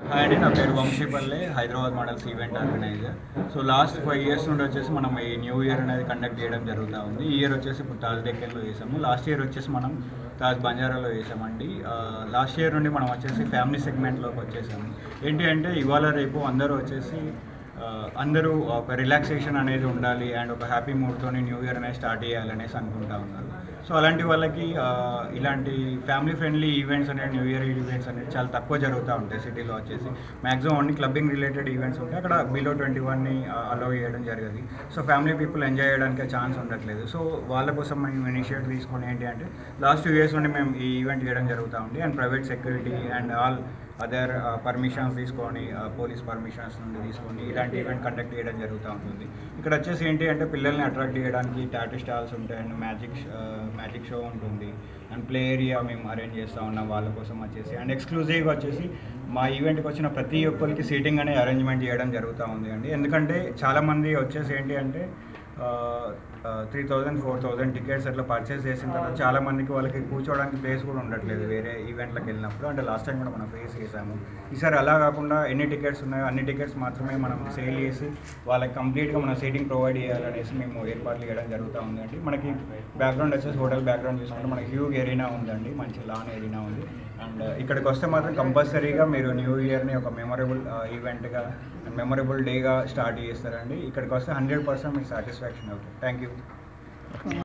hi అండి నా పేరు Vamshipalle Hyderabad models event organizer so last five years నుండి వచ్చేసి మనం ఈ న్యూ ఇయర్ అనేది కండక్ట్ చేయడం జరుగుతూ ఉంది ఈ ఇయర్ వచ్చేసి ఇప్పుడు తాజ్ డెక్కన్లో వేసాము లాస్ట్ ఇయర్ వచ్చేసి మనం తాజ్ బంజారాలో వేసామండి లాస్ట్ ఇయర్ నుండి మనం వచ్చేసి ఫ్యామిలీ సెగ్మెంట్లోకి వచ్చేసాము ఏంటి అంటే ఇవాళ రేపు అందరూ వచ్చేసి ఆ, అందరూ ఒక రిలాక్సేషన్ అనేది ఉండాలి అండ్ ఒక హ్యాపీ మూడ్తోని న్యూ ఇయర్ అనేది స్టార్ట్ చేయాలనేసి అనుకుంటా ఉన్నారు సో అలాంటి వాళ్ళకి ఆ, ఇలాంటి ఫ్యామిలీ ఫ్రెండ్లీ ఈవెంట్స్ అనేవి న్యూ ఇయర్ ఈవెంట్స్ అనేవి చాలా తక్కువ జరుగుతూ ఉంటాయి సిటీలో వచ్చేసి maximum only clubbing related events ఉంటాయి అక్కడ బిలో ట్వంటీ వన్ని అలౌ చేయడం జరిగింది సో ఫ్యామిలీ పీపుల్ ఎంజాయ్ చేయడానికి ఛాన్స్ ఉండట్లేదు సో వాళ్ళ కోసం మేము ఇనిషియేటివ్ తీసుకొని ఏంటి అంటే లాస్ట్ టూ ఇయర్స్ నుండి మేము ఈ ఈవెంట్ చేయడం జరుగుతూ ఉంది and private security and all other permissions తీసుకొని పోలీస్ పర్మిషన్స్ నుండి తీసుకొని ఇలాంటి ఈవెంట్ కండక్ట్ చేయడం జరుగుతూ ఉంటుంది ఇక్కడ వచ్చేసి ఏంటి అంటే పిల్లల్ని అట్రాక్ట్ చేయడానికి టాటూ స్టాల్స్ ఉంటాయి అండ్ మ్యాజిక్ మ్యాజిక్ షో ఉంటుంది అండ్ ప్లే ఏరియా మేము అరేంజ్ చేస్తూ ఉన్నాం వాళ్ళ కోసం వచ్చేసి అండ్ ఎక్స్క్లూజివ్గా వచ్చేసి మా ఈవెంట్కి వచ్చిన ప్రతి ఒక్కరికి సీటింగ్ అనే అరేంజ్మెంట్ చేయడం జరుగుతూ ఉంది అండి ఎందుకంటే చాలామంది వచ్చేసి ఏంటి అంటే three thousand four thousand tickets అట్లా పర్చేస్ చేసిన తర్వాత చాలా మందికి వాళ్ళకి కూర్చోవడానికి ప్లేస్ కూడా ఉండట్లేదు వేరే ఈవెంట్లకు వెళ్ళినప్పుడు అంటే లాస్ట్ టైం కూడా మనం ఫేస్ చేసాము ఈసారి అలా కాకుండా ఎన్ని టికెట్స్ ఉన్నాయో అన్ని టికెట్స్ మాత్రమే మనం సేల్ చేసి వాళ్ళకి కంప్లీట్గా మనం సీటింగ్ ప్రొవైడ్ చేయాలనేసి మేము ఏర్పాట్లు చేయడం జరుగుతూ ఉందండి మనకి బ్యాక్గ్రౌండ్ వచ్చేసి హోటల్ బ్యాక్గ్రౌండ్ చూసుకుంటే మనకి హ్యూగ్ ఎరీనా ఉందండి మంచి లాన్ ఎరీనా ఉంది అండ్ ఇక్కడికి వస్తే మాత్రం కంపల్సరీగా మీరు న్యూ ఇయర్ని ఒక మెమొరబుల్ ఈవెంట్గా మెమొరబుల్ డేగా స్టార్ట్ చేస్తారండి ఇక్కడికి వస్తే హండ్రెడ్ పర్సెంట్ మీకు సాటిస్ఫాక్షన్ అవుతుంది థ్యాంక్ యూ